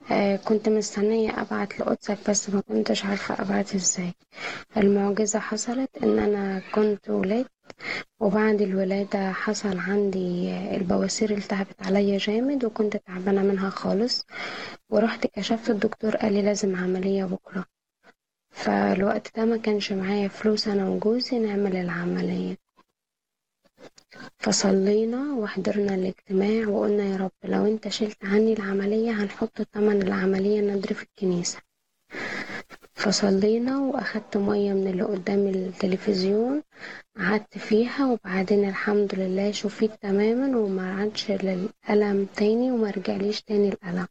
آه كنت مستنية أبعت لقدسك بس ما كنتش عارفة أبعت إزاي المعجزة حصلت إن أنا كنت ولدت وبعد الولادة حصل عندي البواسير التهبت عليا جامد وكنت تعبانة منها خالص ورحت كشفت الدكتور قال لي لازم عملية بكرة فالوقت ده ما كانش معايا فلوس أنا وجوزي نعمل العملية فصلينا وحضرنا الاجتماع وقلنا يا رب لو انت شلت عني العملية هنحط تمن العملية ندري في الكنيسة فصلينا وأخدت مية من اللي قدام التلفزيون قعدت فيها وبعدين الحمد لله شفيت تماما وما عادش للألم تاني وما رجعليش تاني الألم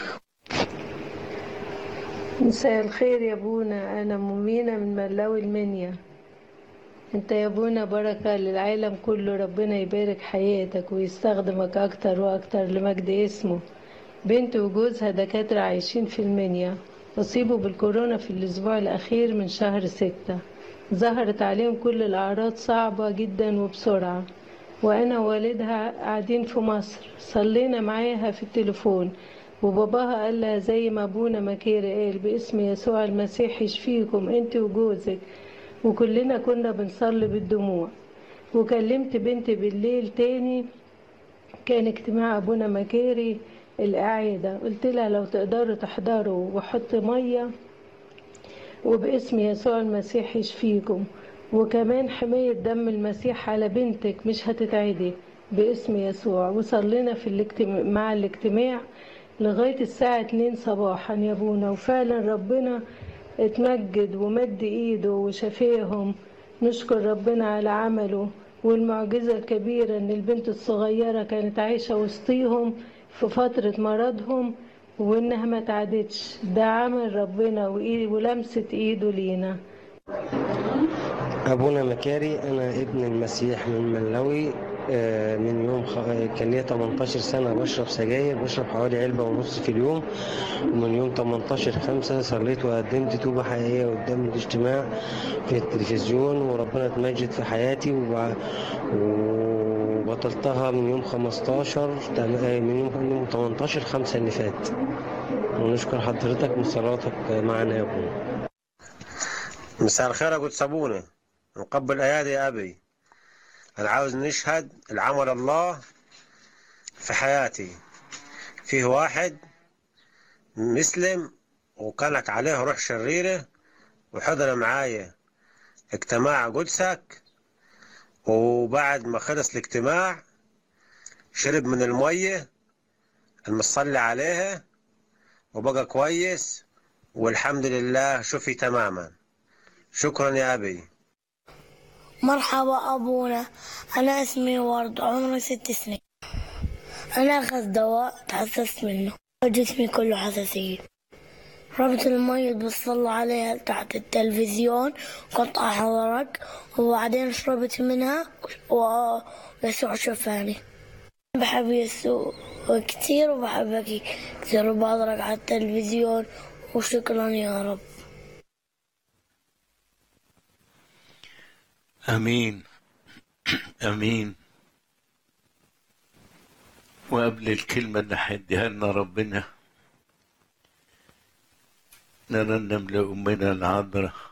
مساء الخير يا بونا أنا مؤمنة من ملاوي المنيا انت يا بونا بركة للعالم كله ربنا يبارك حياتك ويستخدمك أكتر وأكتر لمجد اسمه بنت وجوزها دكاترة عايشين في المنيا أصيبوا بالكورونا في الأسبوع الأخير من شهر ستة ظهرت عليهم كل الأعراض صعبة جدا وبسرعة وأنا ووالدها قاعدين في مصر صلينا معاها في التليفون وباباها قال لها زي ما أبونا مكير قال باسم يسوع المسيح يشفيكم انت وجوزك وكلنا كنا بنصلي بالدموع وكلمت بنتي بالليل تاني كان اجتماع أبونا مكيري القاعدة قلت لها لو تقدروا تحضروا وحط مية وباسم يسوع المسيح يشفيكم وكمان حماية دم المسيح على بنتك مش هتتعدي باسم يسوع وصلينا في الاجتماع مع الاجتماع لغاية الساعة 2 صباحا يا ابونا وفعلا ربنا اتمجد ومد ايده وشفاهم نشكر ربنا على عمله والمعجزة الكبيرة ان البنت الصغيرة كانت عايشة وسطيهم في فترة مرضهم وانها ما تعدتش ده عمل ربنا ولمسة ايده لينا أبونا مكاري أنا ابن المسيح من ملاوي من يوم خ... كان ليا 18 سنة بشرب سجاير بشرب حوالي علبة ونص في اليوم ومن يوم 18 خمسة صليت وقدمت توبة حقيقية قدام الاجتماع في التلفزيون وربنا اتمجد في حياتي وب... وبطلتها من يوم 15 من يوم 18 خمسة اللي فات ونشكر حضرتك من صلاتك معنا يا ابونا مساء الخير يا قدس ابونا نقبل ايادي يا ابي انا عاوز نشهد العمل الله في حياتي فيه واحد مسلم وكانت عليه روح شريرة وحضر معايا اجتماع قدسك وبعد ما خلص الاجتماع شرب من المية المصلي عليها وبقى كويس والحمد لله شفي تماما شكرا يا أبي مرحبا أبونا أنا اسمي ورد عمري ست سنين أنا أخذ دواء تحسست منه جسمي كله حساسية ربط المية اللي بتصلوا عليها تحت التلفزيون قطع حضرك وبعدين شربت منها ويسوع شفاني بحب يسوع كتير وبحبك كتير وبحضرك على التلفزيون وشكرا يا رب امين امين وقبل الكلمه اللي هيديها لنا ربنا نرنم لامنا العذراء